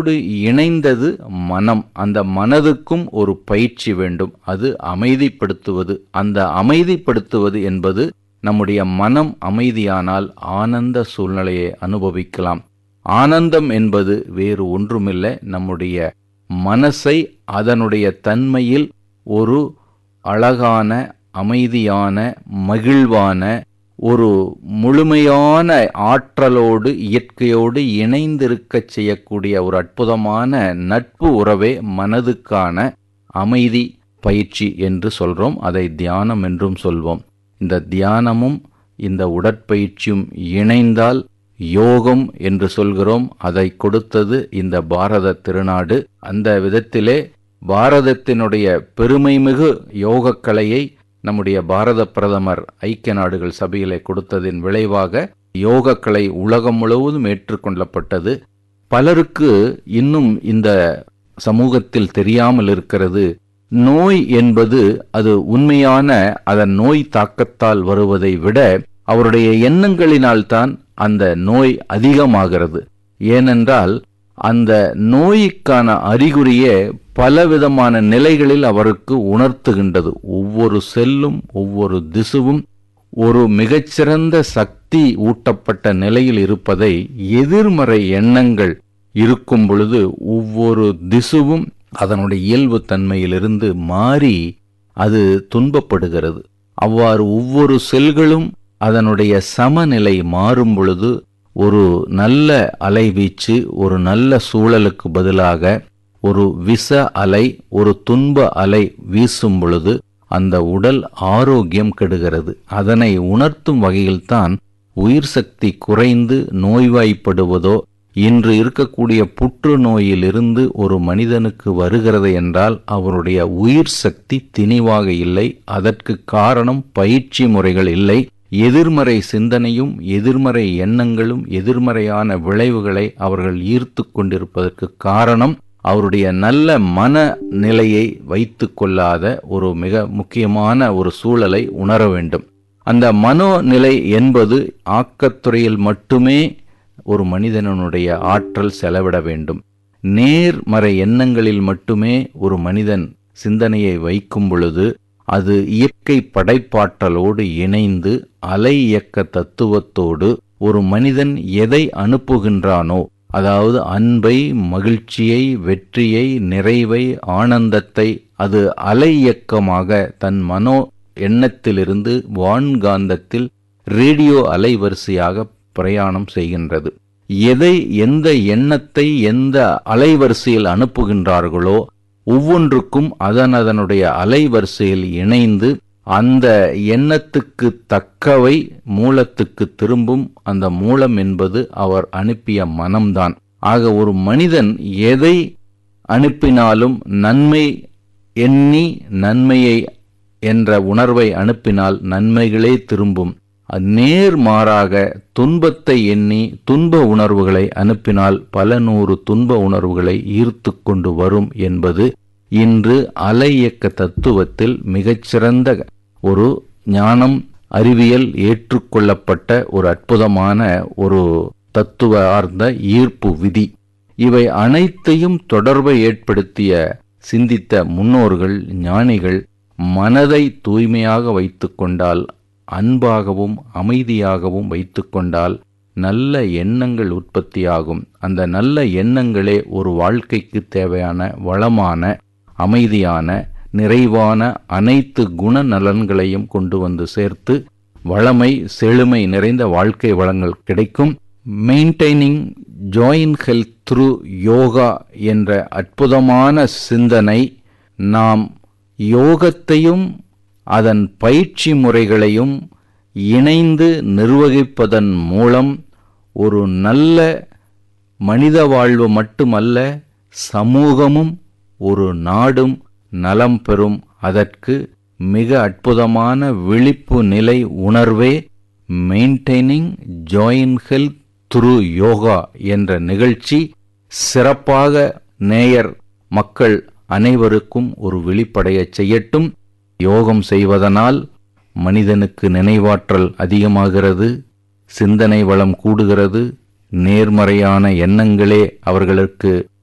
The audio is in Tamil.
அதனோடு இணைந்தது மனம் அந்த மனதுக்கும் ஒரு பயிற்சி வேண்டும் அது அமைதிப்படுத்துவது அந்த அமைதிப்படுத்துவது என்பது நம்முடைய மனம் அமைதியானால் ஆனந்த சூழ்நிலையை அனுபவிக்கலாம் ஆனந்தம் என்பது வேறு ஒன்றுமில்லை நம்முடைய மனசை அதனுடைய தன்மையில் ஒரு அழகான அமைதியான மகிழ்வான ஒரு முழுமையான ஆற்றலோடு இயற்கையோடு இணைந்திருக்கச் செய்யக்கூடிய ஒரு அற்புதமான நட்பு உறவே மனதுக்கான அமைதி பயிற்சி என்று சொல்றோம் அதை தியானம் என்றும் சொல்வோம் இந்த தியானமும் இந்த உடற்பயிற்சியும் இணைந்தால் யோகம் என்று சொல்கிறோம் அதை கொடுத்தது இந்த பாரத திருநாடு அந்த விதத்திலே பாரதத்தினுடைய பெருமைமிகு யோகக்கலையை நம்முடைய பாரத பிரதமர் ஐக்கிய நாடுகள் சபையிலே கொடுத்ததின் விளைவாக யோகக்கலை உலகம் முழுவதும் ஏற்றுக்கொள்ளப்பட்டது பலருக்கு இன்னும் இந்த சமூகத்தில் தெரியாமல் இருக்கிறது நோய் என்பது அது உண்மையான அதன் நோய் தாக்கத்தால் வருவதை விட அவருடைய எண்ணங்களினால்தான் அந்த நோய் அதிகமாகிறது ஏனென்றால் அந்த நோய்க்கான அறிகுறியே பலவிதமான நிலைகளில் அவருக்கு உணர்த்துகின்றது ஒவ்வொரு செல்லும் ஒவ்வொரு திசுவும் ஒரு மிகச்சிறந்த சக்தி ஊட்டப்பட்ட நிலையில் இருப்பதை எதிர்மறை எண்ணங்கள் இருக்கும் பொழுது ஒவ்வொரு திசுவும் அதனுடைய இயல்பு தன்மையிலிருந்து மாறி அது துன்பப்படுகிறது அவ்வாறு ஒவ்வொரு செல்களும் அதனுடைய சமநிலை மாறும் பொழுது ஒரு நல்ல அலைவீச்சு ஒரு நல்ல சூழலுக்கு பதிலாக ஒரு விச அலை ஒரு துன்ப அலை வீசும் பொழுது அந்த உடல் ஆரோக்கியம் கெடுகிறது அதனை உணர்த்தும் வகையில்தான் உயிர் சக்தி குறைந்து நோய்வாய்ப்படுவதோ இன்று இருக்கக்கூடிய புற்றுநோயிலிருந்து ஒரு மனிதனுக்கு வருகிறது என்றால் அவருடைய உயிர் சக்தி திணிவாக இல்லை அதற்கு காரணம் பயிற்சி முறைகள் இல்லை எதிர்மறை சிந்தனையும் எதிர்மறை எண்ணங்களும் எதிர்மறையான விளைவுகளை அவர்கள் ஈர்த்து கொண்டிருப்பதற்கு காரணம் அவருடைய நல்ல மன நிலையை வைத்து கொள்ளாத ஒரு மிக முக்கியமான ஒரு சூழலை உணர வேண்டும் அந்த மனோநிலை என்பது ஆக்கத்துறையில் மட்டுமே ஒரு மனிதனுடைய ஆற்றல் செலவிட வேண்டும் நேர்மறை எண்ணங்களில் மட்டுமே ஒரு மனிதன் சிந்தனையை வைக்கும் பொழுது அது இயற்கை படைப்பாற்றலோடு இணைந்து அலை இயக்க தத்துவத்தோடு ஒரு மனிதன் எதை அனுப்புகின்றானோ அதாவது அன்பை மகிழ்ச்சியை வெற்றியை நிறைவை ஆனந்தத்தை அது அலை இயக்கமாக தன் மனோ எண்ணத்திலிருந்து வான்காந்தத்தில் ரேடியோ அலைவரிசையாக பிரயாணம் செய்கின்றது எதை எந்த எண்ணத்தை எந்த அலைவரிசையில் அனுப்புகின்றார்களோ ஒவ்வொன்றுக்கும் அதன் அதனுடைய அலைவரிசையில் இணைந்து அந்த எண்ணத்துக்கு தக்கவை மூலத்துக்கு திரும்பும் அந்த மூலம் என்பது அவர் அனுப்பிய மனம்தான் ஆக ஒரு மனிதன் எதை அனுப்பினாலும் நன்மை எண்ணி நன்மையை என்ற உணர்வை அனுப்பினால் நன்மைகளே திரும்பும் நேர்மாறாக துன்பத்தை எண்ணி துன்ப உணர்வுகளை அனுப்பினால் பல நூறு துன்ப உணர்வுகளை ஈர்த்து கொண்டு வரும் என்பது இன்று அலை இயக்க தத்துவத்தில் மிகச்சிறந்த ஒரு ஞானம் அறிவியல் ஏற்றுக்கொள்ளப்பட்ட ஒரு அற்புதமான ஒரு தத்துவ ஆர்ந்த ஈர்ப்பு விதி இவை அனைத்தையும் தொடர்பை ஏற்படுத்திய சிந்தித்த முன்னோர்கள் ஞானிகள் மனதை தூய்மையாக வைத்துக்கொண்டால் அன்பாகவும் அமைதியாகவும் வைத்துக்கொண்டால் நல்ல எண்ணங்கள் உற்பத்தியாகும் அந்த நல்ல எண்ணங்களே ஒரு வாழ்க்கைக்கு தேவையான வளமான அமைதியான நிறைவான அனைத்து குண நலன்களையும் கொண்டு வந்து சேர்த்து வளமை செழுமை நிறைந்த வாழ்க்கை வளங்கள் கிடைக்கும் maintaining joint health through yoga என்ற அற்புதமான சிந்தனை நாம் யோகத்தையும் அதன் பயிற்சி முறைகளையும் இணைந்து நிர்வகிப்பதன் மூலம் ஒரு நல்ல மனித வாழ்வு மட்டுமல்ல சமூகமும் ஒரு நாடும் நலம் பெறும் அதற்கு மிக அற்புதமான விழிப்பு நிலை உணர்வே maintaining joint health through yoga என்ற நிகழ்ச்சி சிறப்பாக நேயர் மக்கள் அனைவருக்கும் ஒரு விழிப்படையச் செய்யட்டும் யோகம் செய்வதனால் மனிதனுக்கு நினைவாற்றல் அதிகமாகிறது சிந்தனை வளம் கூடுகிறது நேர்மறையான எண்ணங்களே அவர்களுக்கு